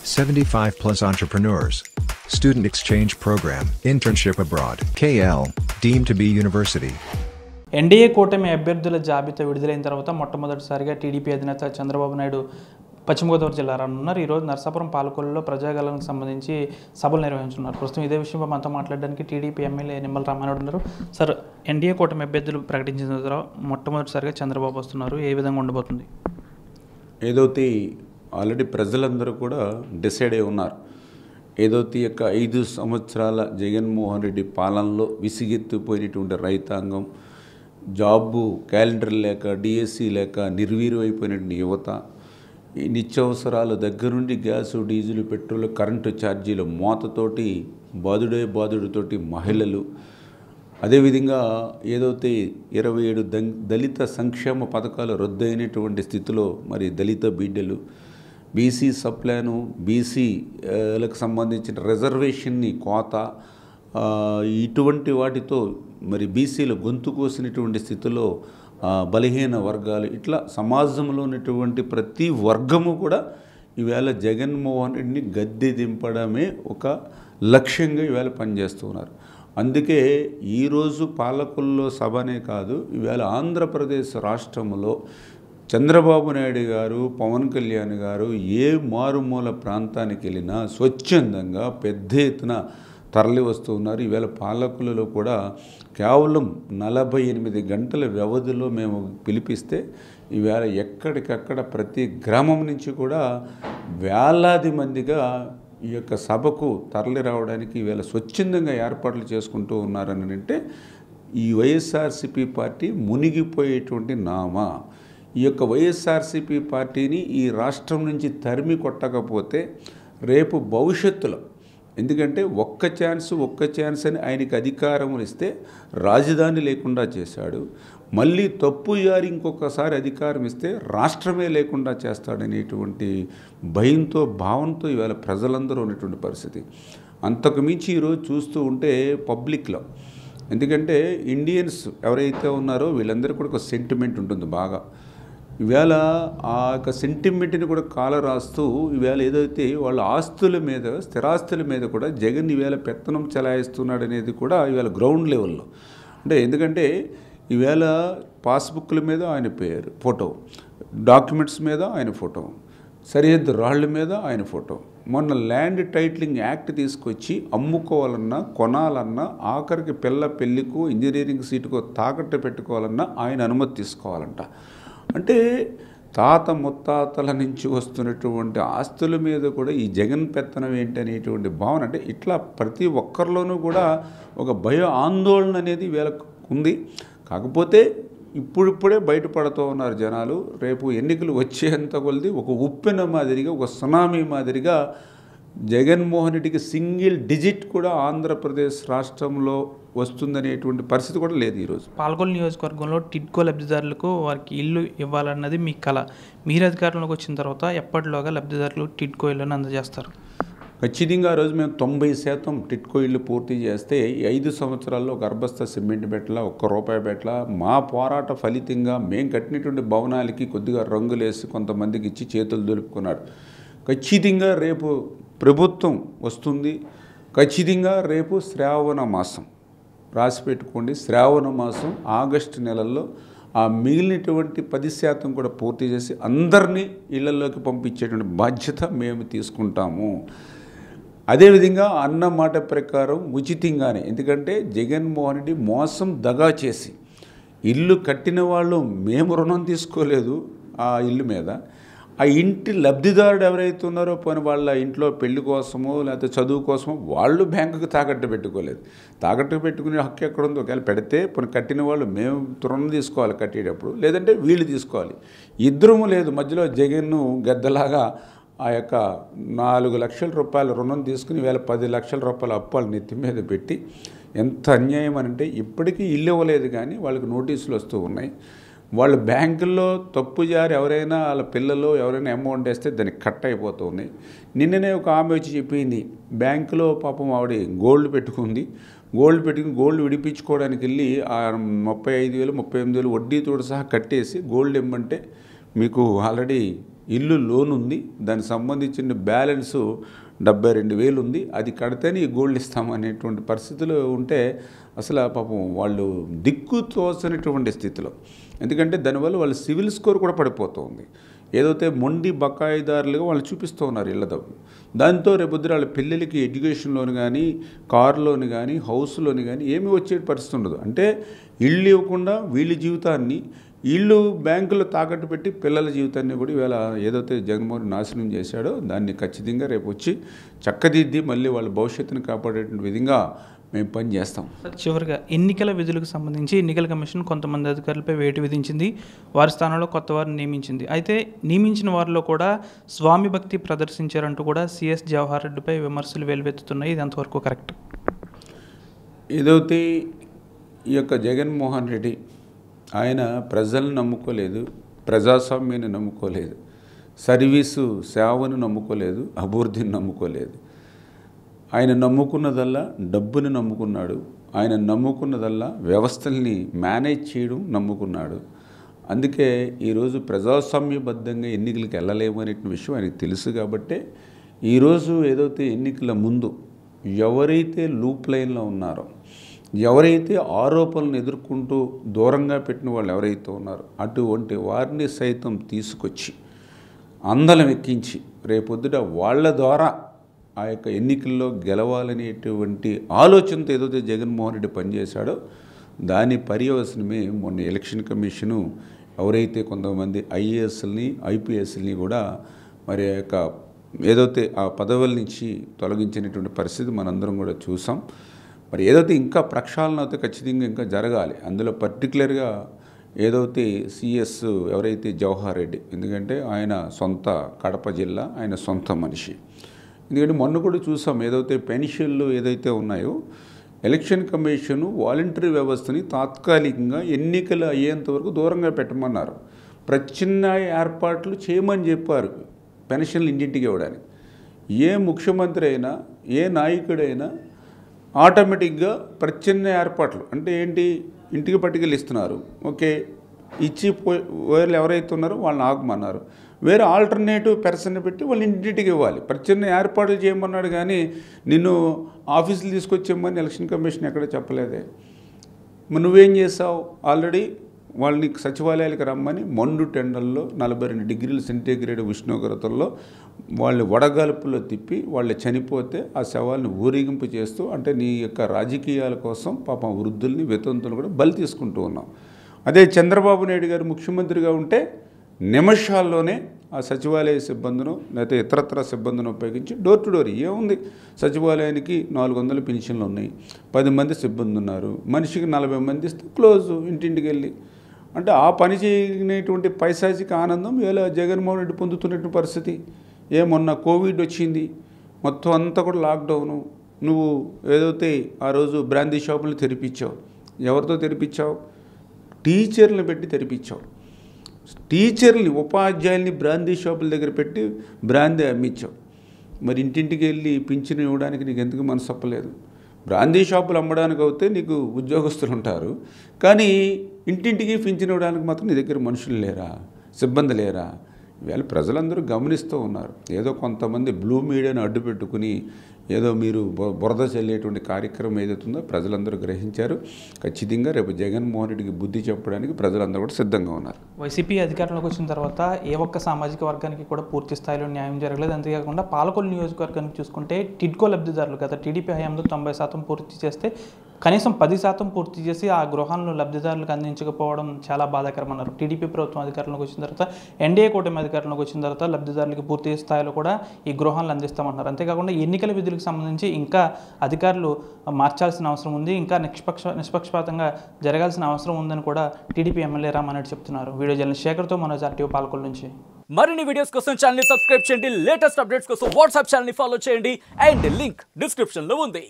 75 plus entrepreneurs. Student exchange program, internship abroad, KL, deemed to be university. NDA కూటమి అభ్యర్థుల జాబితా విడుదలైన తర్వాత మొట్టమొదటిసారిగా టీడీపీ అధినేత చంద్రబాబు నాయుడు పశ్చిమ గోదావరి జిల్లా రానున్నారు ఈరోజు నర్సాపురం పాలకొల్లులో ప్రజాగళానికి సంబంధించి సభలు నిర్వహించున్నారు ప్రస్తుతం ఇదే విషయంలో మనతో మాట్లాడడానికి టీడీపీ ఎమ్మెల్యే నిమ్మల రామారావు ఉన్నారు సార్ ఎన్డీఏ కూటమి అభ్యర్థులు ప్రకటించిన తర్వాత మొట్టమొదటిసారిగా చంద్రబాబు వస్తున్నారు ఏ విధంగా ఉండబోతుంది ఏదైతే ఆల్రెడీ ప్రజలందరూ కూడా డిసైడ్ అయి ఉన్నారు ఏదైతే యొక్క ఐదు సంవత్సరాల జగన్మోహన్ రెడ్డి పాలనలో విసిగెత్తిపోయినటువంటి రైతాంగం జాబు క్యాలెండర్ లేక డిఎస్సి లేక నిర్వీర్యమైపోయినటువంటి యువత ఈ నిత్యావసరాల దగ్గర నుండి గ్యాసు డీజిల్ పెట్రోల్ కరెంటు ఛార్జీల మోతతోటి బాధుడే బాధుడితోటి మహిళలు అదేవిధంగా ఏదైతే ఇరవై ఏడు దం దళిత సంక్షేమ పథకాలు రద్దయినటువంటి స్థితిలో మరి దళిత బిడ్డలు బీసీ సప్లాను బీసీలకు సంబంధించిన రిజర్వేషన్ని కోత ఆ, ఇటువంటి వాటితో మరి బీసీల గొంతు కోసినటువంటి స్థితిలో ఆ, బలహీన వర్గాలు ఇట్లా సమాజంలో ఉన్నటువంటి ప్రతి వర్గము కూడా ఈవేళ జగన్మోహన్ రెడ్డిని గద్దె దింపడమే ఒక లక్ష్యంగా ఈవేళ పనిచేస్తూ ఉన్నారు అందుకే ఈరోజు పాలకుల్లో సభనే కాదు ఈవేళ ఆంధ్రప్రదేశ్ రాష్ట్రంలో చంద్రబాబు నాయుడు గారు పవన్ కళ్యాణ్ గారు ఏ మారుమూల ప్రాంతానికి వెళ్ళినా స్వచ్ఛందంగా పెద్ద ఎత్తున తరలి వస్తూ ఉన్నారు ఈవేళ పాలకులలో కూడా కేవలం నలభై ఎనిమిది గంటల వ్యవధిలో మేము పిలిపిస్తే ఈవేళ ఎక్కడికక్కడ ప్రతి గ్రామం నుంచి కూడా వేలాది మందిగా ఈ యొక్క సభకు తరలి రావడానికి ఈవేళ స్వచ్ఛందంగా ఏర్పాట్లు చేసుకుంటూ ఉన్నారని అంటే ఈ వైఎస్ఆర్సిపి పార్టీ మునిగిపోయేటువంటి నామా ఈ యొక్క వైఎస్ఆర్సిపి పార్టీని ఈ రాష్ట్రం నుంచి తరిమి కొట్టకపోతే రేపు భవిష్యత్తులో ఎందుకంటే ఒక్క ఛాన్స్ ఒక్క ఛాన్స్ అని ఆయనకి అధికారం ఇస్తే రాజధాని లేకుండా చేశాడు మళ్ళీ తప్పు జారి ఇంకొకసారి అధికారం ఇస్తే రాష్ట్రమే లేకుండా చేస్తాడనేటువంటి భయంతో భావంతో ఇవాళ ప్రజలందరూ ఉన్నటువంటి పరిస్థితి అంతకు మించి ఈరోజు చూస్తూ ఉంటే పబ్లిక్లో ఎందుకంటే ఇండియన్స్ ఎవరైతే ఉన్నారో వీళ్ళందరికీ కూడా ఒక సెంటిమెంట్ ఉంటుంది బాగా ఈవేళ ఆ యొక్క సెంటిమెంట్ని కూడా కాల రాస్తూ ఈవేళ ఏదైతే వాళ్ళ ఆస్తుల మీద స్థిరాస్తుల మీద కూడా జగన్ ఈవేళ పెత్తనం చెలాయిస్తున్నాడు అనేది కూడా ఈవేళ గ్రౌండ్ లెవెల్లో అంటే ఎందుకంటే ఈవేళ పాస్బుక్ల మీద ఆయన పేరు ఫోటో డాక్యుమెంట్స్ మీద ఆయన ఫోటో సరిహద్దు రాళ్ళ మీద ఆయన ఫోటో మొన్న ల్యాండ్ టైటిలింగ్ యాక్ట్ తీసుకొచ్చి అమ్ముకోవాలన్నా కొనాలన్నా ఆఖరికి పిల్ల పెళ్ళికో ఇంజనీరింగ్ సీటుకో తాకట్టు పెట్టుకోవాలన్నా ఆయన అనుమతి తీసుకోవాలంట అంటే తాత ముత్తాతల నుంచి వస్తున్నటువంటి ఆస్తుల మీద కూడా ఈ జగన్ పెత్తనం ఏంటి అనేటువంటి భావన అంటే ఇట్లా ప్రతి ఒక్కరిలోనూ కూడా ఒక భయ ఆందోళన అనేది వీళ్ళకు ఉంది కాకపోతే ఇప్పుడిప్పుడే బయటపడుతూ ఉన్నారు జనాలు రేపు ఎన్నికలు వచ్చేంత కొలది ఒక ఉప్పెన మాదిరిగా ఒక సునామీ మాదిరిగా జగన్మోహన్ రెడ్డికి సింగిల్ డిజిట్ కూడా ఆంధ్రప్రదేశ్ రాష్ట్రంలో వస్తుందనేటువంటి పరిస్థితి కూడా లేదు ఈరోజు పాల్గొల్ నియోజకవర్గంలో టిడ్కో లబ్ధిదారులకు వారికి ఇల్లు ఇవ్వాలన్నది మీ కళ మీరు అధికారంలోకి వచ్చిన తర్వాత ఎప్పటిలోగా లబ్ధిదారులు టిడ్కో ఇల్లును అందజేస్తారు ఖచ్చితంగా ఆ రోజు మేము తొంభై శాతం టిట్కో ఇల్లు పూర్తి చేస్తే ఈ ఐదు సంవత్సరాల్లో గర్భస్థ సిమెంట్ బెట్ల ఒక్క రూపాయి బెట్ల మా పోరాట ఫలితంగా మేము కట్టినటువంటి భవనాలకి కొద్దిగా రంగులేసి కొంతమందికి ఇచ్చి చేతులు దులుపుకున్నారు ఖచ్చితంగా రేపు ప్రభుత్వం వస్తుంది ఖచ్చితంగా రేపు శ్రావణ మాసం రాసి పెట్టుకోండి శ్రావణ మాసం ఆగస్టు నెలల్లో ఆ మిగిలినటువంటి పది శాతం కూడా పూర్తి చేసి అందరినీ ఇళ్లలోకి పంపించేటువంటి బాధ్యత మేము తీసుకుంటాము అదేవిధంగా అన్న మాట ప్రకారం ఉచితంగానే ఎందుకంటే జగన్మోహన్ రెడ్డి మోసం దగా చేసి ఇల్లు కట్టిన వాళ్ళు మేము రుణం తీసుకోలేదు ఆ ఇల్లు మీద ఆ ఇంటి లబ్ధిదారుడు ఎవరైతే ఉన్నారో పోనీ వాళ్ళ ఇంట్లో పెళ్లి కోసమో లేకపోతే చదువు కోసమో వాళ్ళు బ్యాంకుకి తాకట్టు పెట్టుకోలేదు తాకట్టు పెట్టుకునే హక్కు ఎక్కడ ఉందో ఒకవేళ పెడితే పోనీ కట్టిన వాళ్ళు మేము రుణం తీసుకోవాలి కట్టేటప్పుడు లేదంటే వీళ్ళు తీసుకోవాలి ఇద్దరము లేదు మధ్యలో జగన్ను గద్దలాగా ఆ యొక్క నాలుగు లక్షల రూపాయల రుణం తీసుకుని వేల పది లక్షల రూపాయల అప్పాలు నెత్తి మీద పెట్టి ఎంత అన్యాయం అని అంటే ఇప్పటికీ ఇల్లు ఇవ్వలేదు కానీ వాళ్ళకి నోటీసులు వస్తూ ఉన్నాయి వాళ్ళు బ్యాంకుల్లో తప్పు జారి ఎవరైనా వాళ్ళ పిల్లలు ఎవరైనా అమౌంట్ వేస్తే దానికి కట్ అయిపోతూ ఉన్నాయి నిన్ననే ఒక ఆమె వచ్చి చెప్పింది బ్యాంకులో పాపం ఆవిడ గోల్డ్ పెట్టుకుంది గోల్డ్ పెట్టుకుని గోల్డ్ విడిపించుకోవడానికి వెళ్ళి ఆ ముప్పై ఐదు వేలు ముప్పై ఎనిమిది వేలు వడ్డీతో సహా కట్టేసి గోల్డ్ ఇమ్మంటే మీకు ఆల్రెడీ ఇల్లు లోన్ ఉంది దానికి సంబంధించిన బ్యాలెన్స్ డెబ్బై రెండు వేలు ఉంది అది కడితేనే ఈ గోల్డ్ ఇస్తామనేటువంటి పరిస్థితులు ఉంటే అసలు ఆ పాపం వాళ్ళు దిక్కు తోచనటువంటి స్థితిలో ఎందుకంటే దానివల్ల వాళ్ళ సివిల్ స్కోర్ కూడా పడిపోతుంది ఏదైతే మొండి బకాయిదారులుగా వాళ్ళు చూపిస్తూ ఉన్నారు ఇళ్ళ డబ్బు దాంతో రేపొద్దున వాళ్ళ పిల్లలకి ఎడ్యుకేషన్ లోన్ కానీ కార్ లోన్ కానీ హౌస్ లోన్ కానీ ఏమీ వచ్చే పరిస్థితి ఉండదు అంటే ఇళ్ళు ఇవ్వకుండా వీళ్ళ జీవితాన్ని ఇల్లు బ్యాంకులో తాకట్టు పెట్టి పిల్లల జీవితాన్ని కూడా ఇవాళ ఏదైతే జగన్మోహన్ నాశనం చేశాడో దాన్ని ఖచ్చితంగా రేపు వచ్చి చక్కదిద్ది మళ్ళీ వాళ్ళ భవిష్యత్తుని కాపాడేటువంటి విధంగా మేము పని చేస్తాం సార్ చివరిగా ఎన్నికల విధులకు సంబంధించి ఎన్నికల కమిషన్ కొంతమంది అధికారులపై వేటు విధించింది వారి స్థానంలో కొత్త వారిని నియమించింది అయితే నియమించిన వారిలో కూడా స్వామి భక్తి ప్రదర్శించారంటూ కూడా సిఎస్ జవహర్ రెడ్డిపై విమర్శలు వెలువెత్తుతున్నాయి ఇది ఎంతవరకు కరెక్ట్ ఏదైతే ఈ యొక్క జగన్మోహన్ రెడ్డి ఆయన ప్రజలను నమ్ముకోలేదు ప్రజాస్వామ్యాన్ని నమ్ముకోలేదు సర్వీసు సేవను నమ్ముకోలేదు అభివృద్ధిని నమ్ముకోలేదు ఆయన నమ్ముకున్నదల్లా డబ్బుని నమ్ముకున్నాడు ఆయన నమ్ముకున్నదల్లా వ్యవస్థల్ని మేనేజ్ చేయడం నమ్ముకున్నాడు అందుకే ఈరోజు ప్రజాస్వామ్యబద్ధంగా ఎన్నికలకు వెళ్ళలేము అనే విషయం ఆయనకు తెలుసు కాబట్టే ఈరోజు ఏదైతే ఎన్నికల ముందు ఎవరైతే లూప్ లైన్లో ఉన్నారో ఎవరైతే ఆరోపణలను ఎదుర్కొంటూ దూరంగా పెట్టిన వాళ్ళు ఎవరైతే ఉన్నారో అటువంటి వారిని సైతం తీసుకొచ్చి అందలం ఎక్కించి రేపొద్దుట వాళ్ళ ద్వారా ఆ యొక్క ఎన్నికల్లో గెలవాలనేటువంటి ఆలోచనతో ఏదైతే జగన్మోహన్ రెడ్డి పనిచేశాడో దాని పర్యవసనమే మొన్న ఎలక్షన్ కమిషను ఎవరైతే కొంతమంది ఐఏఎస్ని ఐపీఎస్ని కూడా మరి ఆ యొక్క ఏదైతే ఆ పదవుల నుంచి తొలగించినటువంటి పరిస్థితి మనందరం కూడా చూసాం మరి ఏదైతే ఇంకా ప్రక్షాళన అయితే ఖచ్చితంగా ఇంకా జరగాలి అందులో పర్టికులర్గా ఏదైతే సిఎస్ ఎవరైతే జవహర్ రెడ్డి ఎందుకంటే ఆయన సొంత కడప జిల్లా ఆయన సొంత మనిషి ఎందుకంటే మొన్న కూడా చూసాం ఏదైతే పెన్షన్లు ఏదైతే ఉన్నాయో ఎలక్షన్ కమిషన్ వాలంటరీ వ్యవస్థని తాత్కాలికంగా ఎన్నికలు అయ్యేంత వరకు దూరంగా పెట్టమన్నారు ప్రత్యామ్నాయ ఏర్పాట్లు చేయమని చెప్పారు పెన్షన్లు ఇంటింటికి ఇవ్వడానికి ఏ ముఖ్యమంత్రి అయినా ఏ నాయకుడైనా ఆటోమేటిక్గా ప్రత్యామ్నాయ ఏర్పాట్లు అంటే ఏంటి ఇంటికి పట్టుకెళ్ళి ఇస్తున్నారు ఓకే ఇచ్చి పోయి వేరే ఎవరైతే ఉన్నారో వాళ్ళని ఆగమన్నారు వేరే ఆల్టర్నేటివ్ పర్సన్ పెట్టి వాళ్ళు ఇంటింటికి ఇవ్వాలి ప్రత్యామ్నాయ ఏర్పాట్లు చేయమన్నాడు కానీ నిన్ను ఆఫీసులు తీసుకొచ్చేయమని ఎలక్షన్ కమిషన్ ఎక్కడ చెప్పలేదే మరి నువ్వేం చేసావు ఆల్రెడీ వాళ్ళని సచివాలయాలకు రమ్మని మండు టెండల్లో నలభై రెండు డిగ్రీల సెంటీగ్రేడ్ ఉష్ణోగ్రతల్లో వాళ్ళు వడగాల్పులో తిప్పి వాళ్ళు చనిపోతే ఆ శవాల్ని ఊరేగింపు చేస్తూ అంటే నీ యొక్క రాజకీయాల కోసం పాపం వృద్ధుల్ని వితంతులు కూడా బలి తీసుకుంటూ ఉన్నాం అదే చంద్రబాబు నాయుడు గారు ముఖ్యమంత్రిగా ఉంటే నిమిషాల్లోనే ఆ సచివాలయ సిబ్బందిను లేకపోతే ఇతరత్ర సిబ్బందిని ఉపయోగించి డోర్ టు డోర్ ఏముంది సచివాలయానికి నాలుగు వందల పెన్షన్లు ఉన్నాయి పది మంది సిబ్బంది ఉన్నారు మనిషికి నలభై మంది ఇస్తే క్లోజ్ ఇంటింటికి వెళ్ళి అంటే ఆ పని చేయనటువంటి పైశాచిక ఆనందం ఇలా జగన్మోహన్ రెడ్డి పొందుతున్నటువంటి పరిస్థితి ఏ మొన్న కోవిడ్ వచ్చింది మొత్తం అంతా కూడా లాక్డౌను నువ్వు ఏదైతే ఆ రోజు బ్రాందీ షాపులు తెరిపించావు ఎవరితో తెరిపించావు టీచర్లను పెట్టి తెరిపించావు టీచర్ని ఉపాధ్యాయుల్ని బ్రాందీ షాపుల దగ్గర పెట్టి బ్రాందీ అమ్మించావు మరి ఇంటింటికి వెళ్ళి పింఛను ఇవ్వడానికి నీకు ఎందుకు మనసు ఒప్పలేదు బ్రాందీ షాపులు అమ్మడానికి అయితే నీకు ఉద్యోగస్తులు ఉంటారు కానీ ఇంటింటికి పింఛను ఇవ్వడానికి మాత్రం నీ దగ్గర మనుషులు లేరా సిబ్బంది లేరా ఇవాళ ప్రజలందరూ గమనిస్తూ ఉన్నారు ఏదో కొంతమంది బ్లూ మీడియాను అడ్డు పెట్టుకుని ఏదో మీరు బు- బురద చల్లేటువంటి కార్యక్రమం ఏదైతుందో ప్రజలందరూ గ్రహించారు ఖచ్చితంగా రేపు జగన్మోహన్ రెడ్డికి బుద్ధి చెప్పడానికి ప్రజలందరూ కూడా సిద్ధంగా ఉన్నారు వైసీపీ అధికారంలోకి వచ్చిన తర్వాత ఏ ఒక్క సామాజిక వర్గానికి కూడా పూర్తి స్థాయిలో న్యాయం జరగలేదు అంతేకాకుండా పాలకొల్లు నియోజకవర్గానికి చూసుకుంటే టిడ్కో లబ్ధిదారులు గత టీడీపీ హయాంలో తొంభై శాతం పూర్తి చేస్తే కనీసం పది శాతం పూర్తి చేసి ఆ గృహాలను లబ్ధిదారులకు అందించకపోవడం చాలా బాధాకరం అన్నారు టీడీపీ ప్రభుత్వం అధికారంలోకి వచ్చిన తర్వాత ఎన్డీఏ కూటమి అధికారంలోకి వచ్చిన తర్వాత లబ్ధిదారులకు పూర్తి స్థాయిలో కూడా ఈ గృహాలను అందిస్తామన్నారు అంతేకాకుండా ఎన్నికల విధులకు సంబంధించి ఇంకా అధికారులు మార్చాల్సిన అవసరం ఉంది ఇంకా నిష్పక్ష నిష్పక్షపాతంగా జరగాల్సిన అవసరం ఉందని కూడా టీడీపీ ఎమ్మెల్యే రామన్నట్టు చెప్తున్నారు వీడియో జర్నలిస్ట్ శేఖర్తో మనోజ్ ఆర్టీఓ పాల్కొల్ నుంచి మరిన్ని వీడియోస్ కోసం ఛానల్ సబ్స్క్రైబ్ చేయండి లేటెస్ట్ అప్డేట్స్ కోసం వాట్సాప్ ఛానల్ ఫాలో చేయండి అండ్ లింక్ డిస్క్రిప్షన్ లో ఉంది